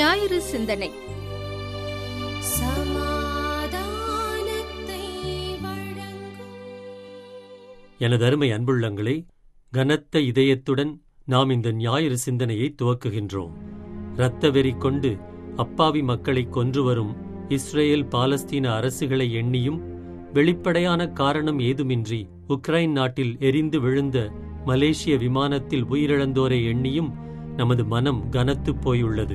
ஞாயிறு சிந்தனை சமாதானத்தை வழங்கும் எனது அருமை அன்புள்ளங்களே கனத்த இதயத்துடன் நாம் இந்த ஞாயிறு சிந்தனையை துவக்குகின்றோம் இரத்த வெறி கொண்டு அப்பாவி மக்களை கொன்று வரும் இஸ்ரேல் பாலஸ்தீன அரசுகளை எண்ணியும் வெளிப்படையான காரணம் ஏதுமின்றி உக்ரைன் நாட்டில் எரிந்து விழுந்த மலேசிய விமானத்தில் உயிரிழந்தோரை எண்ணியும் நமது மனம் கனத்துப் போயுள்ளது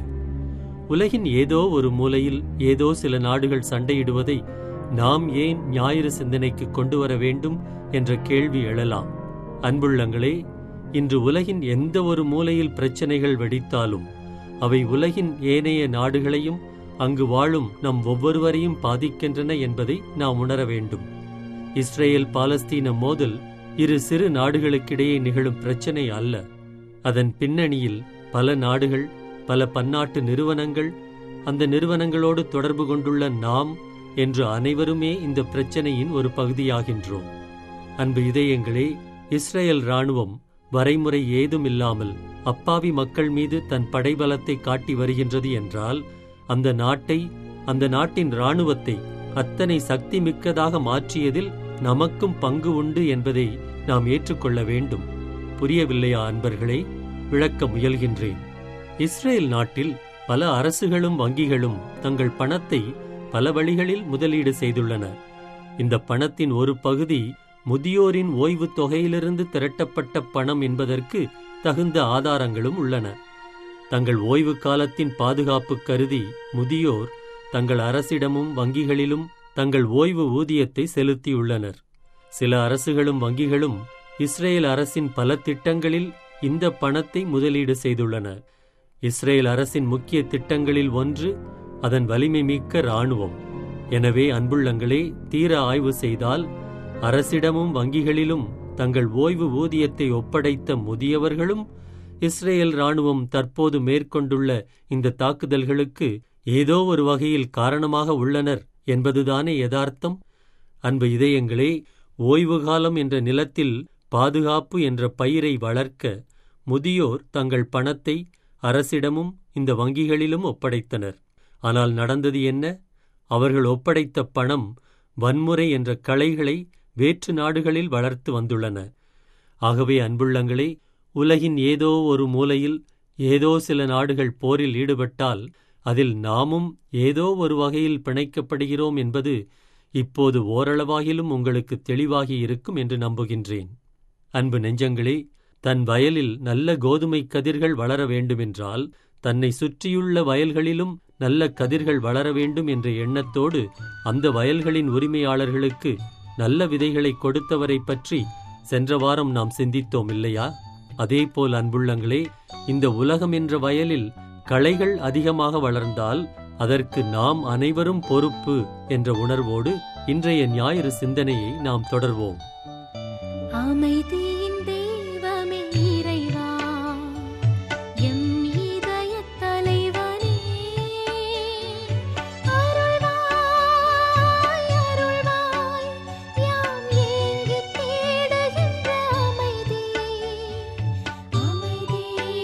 உலகின் ஏதோ ஒரு மூலையில் ஏதோ சில நாடுகள் சண்டையிடுவதை நாம் ஏன் ஞாயிறு சிந்தனைக்கு கொண்டு வர வேண்டும் என்ற கேள்வி எழலாம் அன்புள்ளங்களே இன்று உலகின் எந்த ஒரு மூலையில் பிரச்சனைகள் வெடித்தாலும் அவை உலகின் ஏனைய நாடுகளையும் அங்கு வாழும் நம் ஒவ்வொருவரையும் பாதிக்கின்றன என்பதை நாம் உணர வேண்டும் இஸ்ரேல் பாலஸ்தீன மோதல் இரு சிறு நாடுகளுக்கிடையே நிகழும் பிரச்சனை அல்ல அதன் பின்னணியில் பல நாடுகள் பல பன்னாட்டு நிறுவனங்கள் அந்த நிறுவனங்களோடு தொடர்பு கொண்டுள்ள நாம் என்று அனைவருமே இந்த பிரச்சனையின் ஒரு பகுதியாகின்றோம் அன்பு இதயங்களே இஸ்ரேல் ராணுவம் வரைமுறை ஏதும் இல்லாமல் அப்பாவி மக்கள் மீது தன் படைபலத்தை காட்டி வருகின்றது என்றால் அந்த நாட்டை அந்த நாட்டின் ராணுவத்தை அத்தனை சக்தி மிக்கதாக மாற்றியதில் நமக்கும் பங்கு உண்டு என்பதை நாம் ஏற்றுக்கொள்ள வேண்டும் புரியவில்லையா அன்பர்களே விளக்க முயல்கின்றேன் இஸ்ரேல் நாட்டில் பல அரசுகளும் வங்கிகளும் தங்கள் பணத்தை பல வழிகளில் முதலீடு செய்துள்ளன இந்த பணத்தின் ஒரு பகுதி முதியோரின் ஓய்வுத் தொகையிலிருந்து திரட்டப்பட்ட பணம் என்பதற்கு தகுந்த ஆதாரங்களும் உள்ளன தங்கள் ஓய்வு காலத்தின் பாதுகாப்பு கருதி முதியோர் தங்கள் அரசிடமும் வங்கிகளிலும் தங்கள் ஓய்வு ஊதியத்தை செலுத்தியுள்ளனர் சில அரசுகளும் வங்கிகளும் இஸ்ரேல் அரசின் பல திட்டங்களில் இந்த பணத்தை முதலீடு செய்துள்ளன இஸ்ரேல் அரசின் முக்கிய திட்டங்களில் ஒன்று அதன் வலிமை மிக்க இராணுவம் எனவே அன்புள்ளங்களே தீர ஆய்வு செய்தால் அரசிடமும் வங்கிகளிலும் தங்கள் ஓய்வு ஊதியத்தை ஒப்படைத்த முதியவர்களும் இஸ்ரேல் ராணுவம் தற்போது மேற்கொண்டுள்ள இந்த தாக்குதல்களுக்கு ஏதோ ஒரு வகையில் காரணமாக உள்ளனர் என்பதுதானே யதார்த்தம் அன்பு இதயங்களே ஓய்வு காலம் என்ற நிலத்தில் பாதுகாப்பு என்ற பயிரை வளர்க்க முதியோர் தங்கள் பணத்தை அரசிடமும் இந்த வங்கிகளிலும் ஒப்படைத்தனர் ஆனால் நடந்தது என்ன அவர்கள் ஒப்படைத்த பணம் வன்முறை என்ற கலைகளை வேற்று நாடுகளில் வளர்த்து வந்துள்ளன ஆகவே அன்புள்ளங்களே உலகின் ஏதோ ஒரு மூலையில் ஏதோ சில நாடுகள் போரில் ஈடுபட்டால் அதில் நாமும் ஏதோ ஒரு வகையில் பிணைக்கப்படுகிறோம் என்பது இப்போது ஓரளவாகிலும் உங்களுக்கு தெளிவாகி இருக்கும் என்று நம்புகின்றேன் அன்பு நெஞ்சங்களே தன் வயலில் நல்ல கோதுமை கதிர்கள் வளர வேண்டுமென்றால் தன்னை சுற்றியுள்ள வயல்களிலும் நல்ல கதிர்கள் வளர வேண்டும் என்ற எண்ணத்தோடு அந்த வயல்களின் உரிமையாளர்களுக்கு நல்ல விதைகளை கொடுத்தவரை பற்றி சென்ற வாரம் நாம் சிந்தித்தோம் இல்லையா அதேபோல் அன்புள்ளங்களே இந்த உலகம் என்ற வயலில் களைகள் அதிகமாக வளர்ந்தால் அதற்கு நாம் அனைவரும் பொறுப்பு என்ற உணர்வோடு இன்றைய ஞாயிறு சிந்தனையை நாம் தொடர்வோம் அமைதியின் தெய்வமே இறைவா எம் இதயத் தலைவனே அருள்வாய் அருள்வாய் யாம் ஏங்கித் தேடுகின்ற அமைதி அமைதி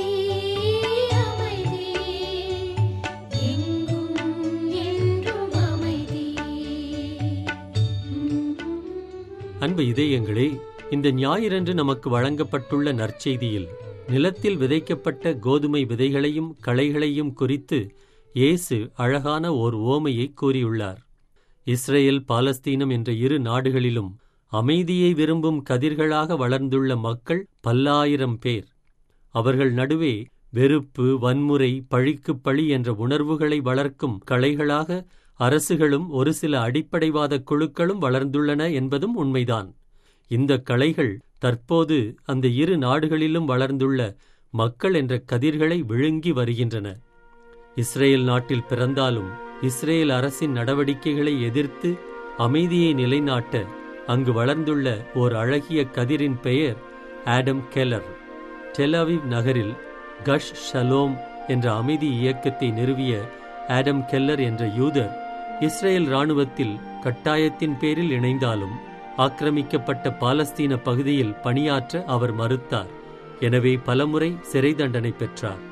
அமைதி எங்கும் என்றும் அமைதி அன்பு இதயங்களே இந்த ஞாயிறன்று நமக்கு வழங்கப்பட்டுள்ள நற்செய்தியில் நிலத்தில் விதைக்கப்பட்ட கோதுமை விதைகளையும் களைகளையும் குறித்து இயேசு அழகான ஓர் ஓமையை கூறியுள்ளார் இஸ்ரேல் பாலஸ்தீனம் என்ற இரு நாடுகளிலும் அமைதியை விரும்பும் கதிர்களாக வளர்ந்துள்ள மக்கள் பல்லாயிரம் பேர் அவர்கள் நடுவே வெறுப்பு வன்முறை பழிக்குப் பழி என்ற உணர்வுகளை வளர்க்கும் களைகளாக அரசுகளும் ஒரு சில அடிப்படைவாத குழுக்களும் வளர்ந்துள்ளன என்பதும் உண்மைதான் இந்த களைகள் தற்போது அந்த இரு நாடுகளிலும் வளர்ந்துள்ள மக்கள் என்ற கதிர்களை விழுங்கி வருகின்றன இஸ்ரேல் நாட்டில் பிறந்தாலும் இஸ்ரேல் அரசின் நடவடிக்கைகளை எதிர்த்து அமைதியை நிலைநாட்ட அங்கு வளர்ந்துள்ள ஓர் அழகிய கதிரின் பெயர் ஆடம் கெலர் டெலாவிவ் நகரில் கஷ் ஷலோம் என்ற அமைதி இயக்கத்தை நிறுவிய ஆடம் கெல்லர் என்ற யூதர் இஸ்ரேல் ராணுவத்தில் கட்டாயத்தின் பேரில் இணைந்தாலும் ஆக்கிரமிக்கப்பட்ட பாலஸ்தீன பகுதியில் பணியாற்ற அவர் மறுத்தார் எனவே பலமுறை சிறை தண்டனை பெற்றார்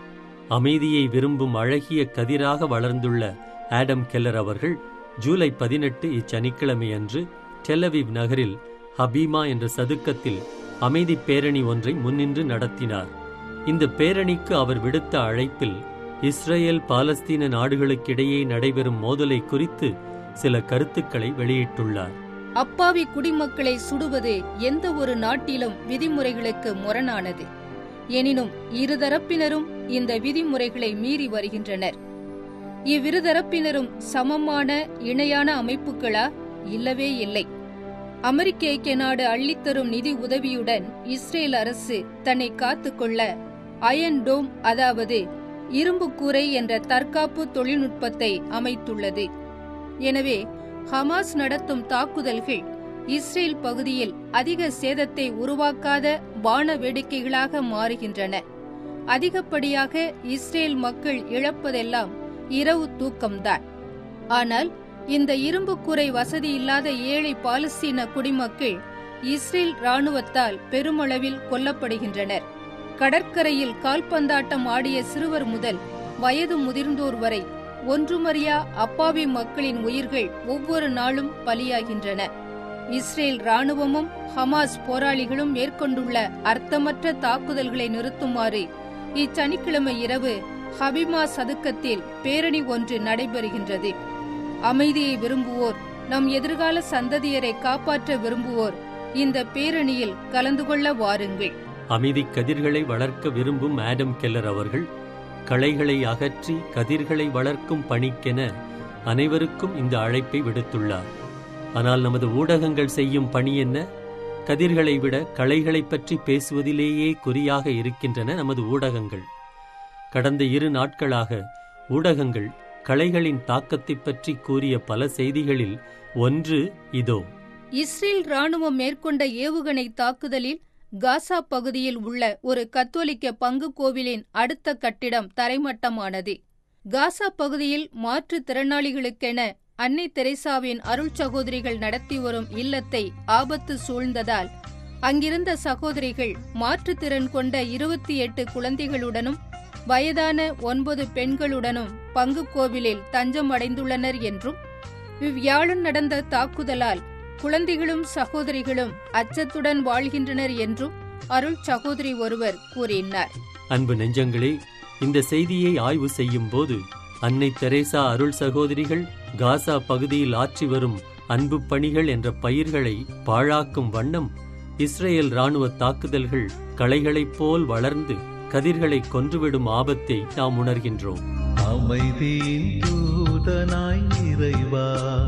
அமைதியை விரும்பும் அழகிய கதிராக வளர்ந்துள்ள ஆடம் கெல்லர் அவர்கள் ஜூலை பதினெட்டு இச்சனிக்கிழமை அன்று டெலவிவ் நகரில் ஹபீமா என்ற சதுக்கத்தில் அமைதி பேரணி ஒன்றை முன்னின்று நடத்தினார் இந்த பேரணிக்கு அவர் விடுத்த அழைப்பில் இஸ்ரேல் பாலஸ்தீன நாடுகளுக்கிடையே நடைபெறும் மோதலை குறித்து சில கருத்துக்களை வெளியிட்டுள்ளார் அப்பாவி குடிமக்களை சுடுவது எந்த ஒரு நாட்டிலும் விதிமுறைகளுக்கு முரணானது எனினும் இருதரப்பினரும் இந்த விதிமுறைகளை மீறி வருகின்றனர் இவ்விருதரப்பினரும் சமமான இணையான அமைப்புகளா இல்லவே இல்லை அமெரிக்க ஐக்கிய நாடு அள்ளித்தரும் நிதி உதவியுடன் இஸ்ரேல் அரசு தன்னை காத்துக்கொள்ள அயன் டோம் அதாவது இரும்பு கூரை என்ற தற்காப்பு தொழில்நுட்பத்தை அமைத்துள்ளது எனவே ஹமாஸ் நடத்தும் தாக்குதல்கள் இஸ்ரேல் பகுதியில் அதிக சேதத்தை உருவாக்காத வான வேடிக்கைகளாக மாறுகின்றன அதிகப்படியாக இஸ்ரேல் மக்கள் இழப்பதெல்லாம் இரவு தூக்கம்தான் ஆனால் இந்த இரும்பு கூரை வசதி இல்லாத ஏழை பாலஸ்தீன குடிமக்கள் இஸ்ரேல் ராணுவத்தால் பெருமளவில் கொல்லப்படுகின்றனர் கடற்கரையில் கால்பந்தாட்டம் ஆடிய சிறுவர் முதல் வயது முதிர்ந்தோர் வரை ஒன்றுமறியா அப்பாவி மக்களின் உயிர்கள் ஒவ்வொரு நாளும் பலியாகின்றன இஸ்ரேல் ராணுவமும் ஹமாஸ் போராளிகளும் மேற்கொண்டுள்ள அர்த்தமற்ற தாக்குதல்களை நிறுத்துமாறு இச்சனிக்கிழமை இரவு ஹபிமா சதுக்கத்தில் பேரணி ஒன்று நடைபெறுகின்றது அமைதியை விரும்புவோர் நம் எதிர்கால சந்ததியரை காப்பாற்ற விரும்புவோர் இந்த பேரணியில் கலந்து கொள்ள வாருங்கள் அமைதி கதிர்களை வளர்க்க விரும்பும் ஆடம் கெல்லர் அவர்கள் களைகளை அகற்றி கதிர்களை வளர்க்கும் பணிக்கென அனைவருக்கும் இந்த அழைப்பை விடுத்துள்ளார் ஆனால் நமது ஊடகங்கள் செய்யும் பணி என்ன கதிர்களை விட களைகளைப் பற்றி பேசுவதிலேயே குறியாக இருக்கின்றன நமது ஊடகங்கள் கடந்த இரு நாட்களாக ஊடகங்கள் களைகளின் தாக்கத்தைப் பற்றி கூறிய பல செய்திகளில் ஒன்று இதோ இஸ்ரேல் ராணுவம் மேற்கொண்ட ஏவுகணை தாக்குதலில் காசா பகுதியில் உள்ள ஒரு கத்தோலிக்க பங்கு கோவிலின் அடுத்த கட்டிடம் தரைமட்டமானது காசா பகுதியில் மாற்றுத்திறனாளிகளுக்கென அன்னை தெரேசாவின் அருள் சகோதரிகள் நடத்தி வரும் இல்லத்தை ஆபத்து சூழ்ந்ததால் அங்கிருந்த சகோதரிகள் மாற்றுத்திறன் கொண்ட இருபத்தி எட்டு குழந்தைகளுடனும் வயதான ஒன்பது பெண்களுடனும் பங்கு கோவிலில் தஞ்சம் அடைந்துள்ளனர் என்றும் இவ்வியாழன் நடந்த தாக்குதலால் குழந்தைகளும் சகோதரிகளும் அச்சத்துடன் வாழ்கின்றனர் என்றும் அருள் சகோதரி ஒருவர் கூறினார் அன்பு நெஞ்சங்களே இந்த செய்தியை ஆய்வு செய்யும் போது அன்னை தெரேசா அருள் சகோதரிகள் காசா பகுதியில் ஆற்றி வரும் அன்பு பணிகள் என்ற பயிர்களை பாழாக்கும் வண்ணம் இஸ்ரேல் ராணுவ தாக்குதல்கள் களைகளைப் போல் வளர்ந்து கதிர்களை கொன்றுவிடும் ஆபத்தை நாம் உணர்கின்றோம் அமைதியின் தூதனாய் இறைவா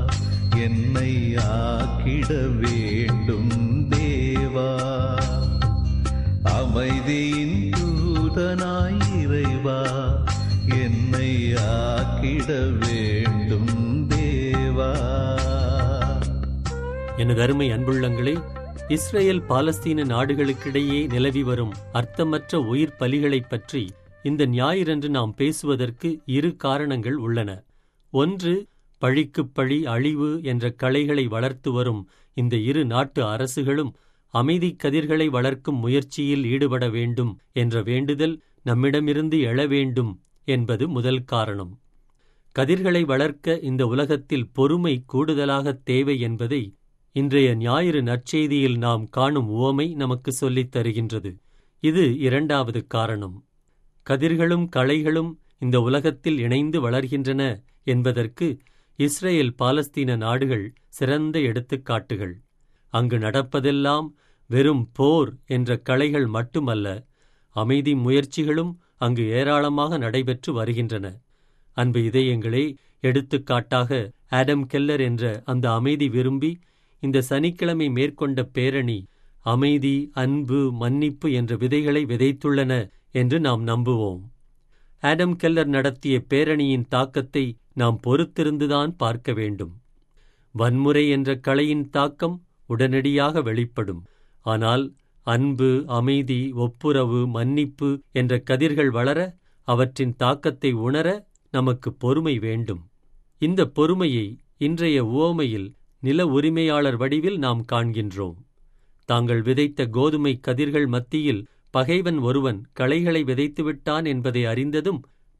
என்னை ஆக்கிட வேண்டும் தேவா அமைதியின் தூதனாய் இறைவா என்னை ஆக்கிட வேண்டும் தேவா எனது அருமை அன்புள்ளங்களே இஸ்ரேல் பாலஸ்தீன நாடுகளுக்கிடையே நிலவி வரும் அர்த்தமற்ற உயிர் பலிகளைப் பற்றி இந்த ஞாயிறன்று நாம் பேசுவதற்கு இரு காரணங்கள் உள்ளன ஒன்று பழிக்குப் பழி அழிவு என்ற கலைகளை வளர்த்து வரும் இந்த இரு நாட்டு அரசுகளும் அமைதி கதிர்களை வளர்க்கும் முயற்சியில் ஈடுபட வேண்டும் என்ற வேண்டுதல் நம்மிடமிருந்து எழ வேண்டும் என்பது முதல் காரணம் கதிர்களை வளர்க்க இந்த உலகத்தில் பொறுமை கூடுதலாக தேவை என்பதை இன்றைய ஞாயிறு நற்செய்தியில் நாம் காணும் உவமை நமக்கு சொல்லித் தருகின்றது இது இரண்டாவது காரணம் கதிர்களும் களைகளும் இந்த உலகத்தில் இணைந்து வளர்கின்றன என்பதற்கு இஸ்ரேல் பாலஸ்தீன நாடுகள் சிறந்த எடுத்துக்காட்டுகள் அங்கு நடப்பதெல்லாம் வெறும் போர் என்ற கலைகள் மட்டுமல்ல அமைதி முயற்சிகளும் அங்கு ஏராளமாக நடைபெற்று வருகின்றன அன்பு இதயங்களே எடுத்துக்காட்டாக ஆடம் கெல்லர் என்ற அந்த அமைதி விரும்பி இந்த சனிக்கிழமை மேற்கொண்ட பேரணி அமைதி அன்பு மன்னிப்பு என்ற விதைகளை விதைத்துள்ளன என்று நாம் நம்புவோம் ஆடம் கெல்லர் நடத்திய பேரணியின் தாக்கத்தை நாம் பொறுத்திருந்துதான் பார்க்க வேண்டும் வன்முறை என்ற கலையின் தாக்கம் உடனடியாக வெளிப்படும் ஆனால் அன்பு அமைதி ஒப்புரவு மன்னிப்பு என்ற கதிர்கள் வளர அவற்றின் தாக்கத்தை உணர நமக்கு பொறுமை வேண்டும் இந்த பொறுமையை இன்றைய உவமையில் நில உரிமையாளர் வடிவில் நாம் காண்கின்றோம் தாங்கள் விதைத்த கோதுமை கதிர்கள் மத்தியில் பகைவன் ஒருவன் களைகளை விதைத்துவிட்டான் என்பதை அறிந்ததும்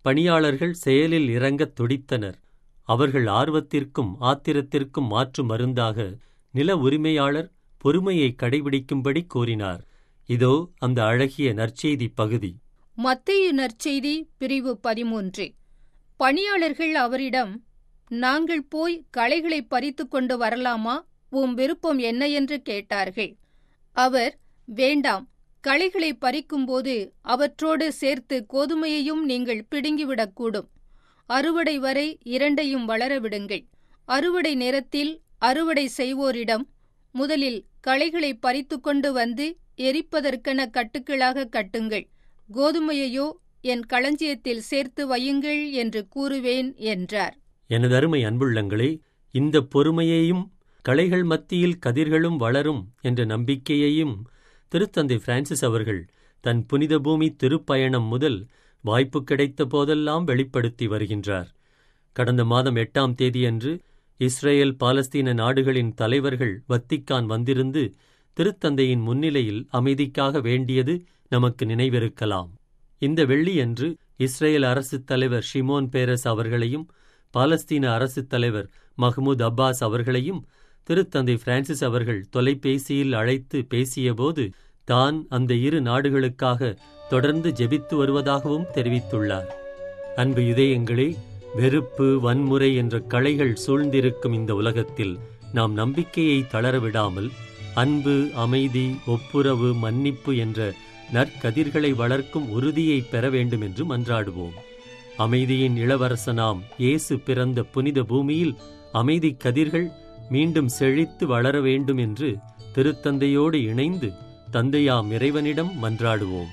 பணியாளர்கள் செயலில் இறங்கத் துடித்தனர் அவர்கள் ஆர்வத்திற்கும் ஆத்திரத்திற்கும் மாற்று மருந்தாக நில உரிமையாளர் பொறுமையை கடைபிடிக்கும்படி கூறினார் இதோ அந்த அழகிய நற்செய்தி பகுதி மத்தேயு நற்செய்தி பிரிவு பதிமூன்று பணியாளர்கள் அவரிடம் நாங்கள் போய் களைகளை பறித்து கொண்டு வரலாமா உம் விருப்பம் என்ன என்று கேட்டார்கள் அவர் வேண்டாம் களைகளை பறிக்கும்போது அவற்றோடு சேர்த்து கோதுமையையும் நீங்கள் பிடுங்கிவிடக்கூடும் அறுவடை வரை இரண்டையும் வளர விடுங்கள் அறுவடை நேரத்தில் அறுவடை செய்வோரிடம் முதலில் களைகளை பறித்து கொண்டு வந்து எரிப்பதற்கென கட்டுக்களாக கட்டுங்கள் கோதுமையையோ என் களஞ்சியத்தில் சேர்த்து வையுங்கள் என்று கூறுவேன் என்றார் எனதருமை அன்புள்ளங்களே இந்த பொறுமையையும் களைகள் மத்தியில் கதிர்களும் வளரும் என்ற நம்பிக்கையையும் திருத்தந்தை பிரான்சிஸ் அவர்கள் தன் புனித பூமி திருப்பயணம் முதல் வாய்ப்பு கிடைத்த போதெல்லாம் வெளிப்படுத்தி வருகின்றார் கடந்த மாதம் எட்டாம் தேதியன்று இஸ்ரேல் பாலஸ்தீன நாடுகளின் தலைவர்கள் வத்திக்கான் வந்திருந்து திருத்தந்தையின் முன்னிலையில் அமைதிக்காக வேண்டியது நமக்கு நினைவிருக்கலாம் இந்த வெள்ளியன்று இஸ்ரேல் அரசுத் தலைவர் ஷிமோன் பேரஸ் அவர்களையும் பாலஸ்தீன அரசுத் தலைவர் மஹ்மூத் அப்பாஸ் அவர்களையும் திருத்தந்தை பிரான்சிஸ் அவர்கள் தொலைபேசியில் அழைத்து பேசியபோது தான் அந்த இரு நாடுகளுக்காக தொடர்ந்து ஜெபித்து வருவதாகவும் தெரிவித்துள்ளார் அன்பு இதயங்களே வெறுப்பு வன்முறை என்ற களைகள் சூழ்ந்திருக்கும் இந்த உலகத்தில் நாம் நம்பிக்கையை தளரவிடாமல் அன்பு அமைதி ஒப்புரவு மன்னிப்பு என்ற நற்கதிர்களை வளர்க்கும் உறுதியை பெற வேண்டும் என்று மன்றாடுவோம் அமைதியின் இளவரசனாம் இயேசு பிறந்த புனித பூமியில் அமைதி கதிர்கள் மீண்டும் செழித்து வளர வேண்டும் என்று திருத்தந்தையோடு இணைந்து தந்தையாம் இறைவனிடம் மன்றாடுவோம்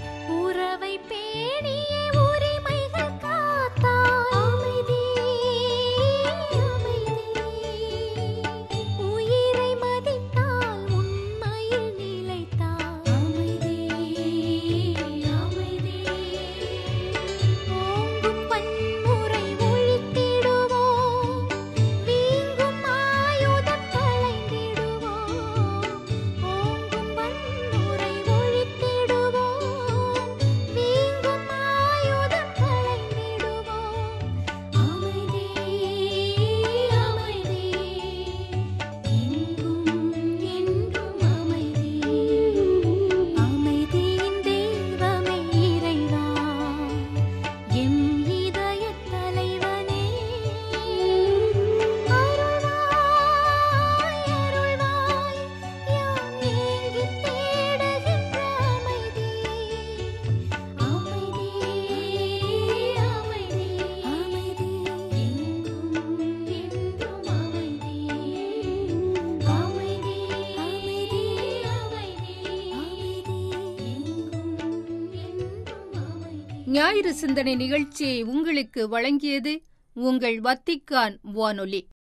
உறவை பேணிய உரிமைகள் காத்தாய் அமைதி அமைதி உயிரை மதித்தால் உண்மையில் நிலைத்தாய் அமைதி அமைதி ஓங்கும் வன்முறை ஒழித்திடுவோம் வீங்கும் ஆயுதம் களைந்திடுவோம் ஓங்கும் வன்முறை ஒழித்திடுவோம் வீங்கும் ஆயுதம் களைந்திடுவோம் அமைதி அமைதி எங்கும் என்றும் அமைதி அமைதியின் தெய்வமே இறைவா எம் இதயத் தலைவனே அருள்வாய் அருள்வாய் யாம் ஏங்கித் தேடுகின்ற அமைதி அமைதி அமைதி அமைதி எங்கும் என்றும் அமைதி அமைதி அமைதி அமைதி அமைதி எங்கும் என்றும் அமைதி ஞாயிறு சிந்தனை நிகழ்ச்சியை உங்களுக்கு வழங்கியது உங்கள் வத்திக்கான் வானொலி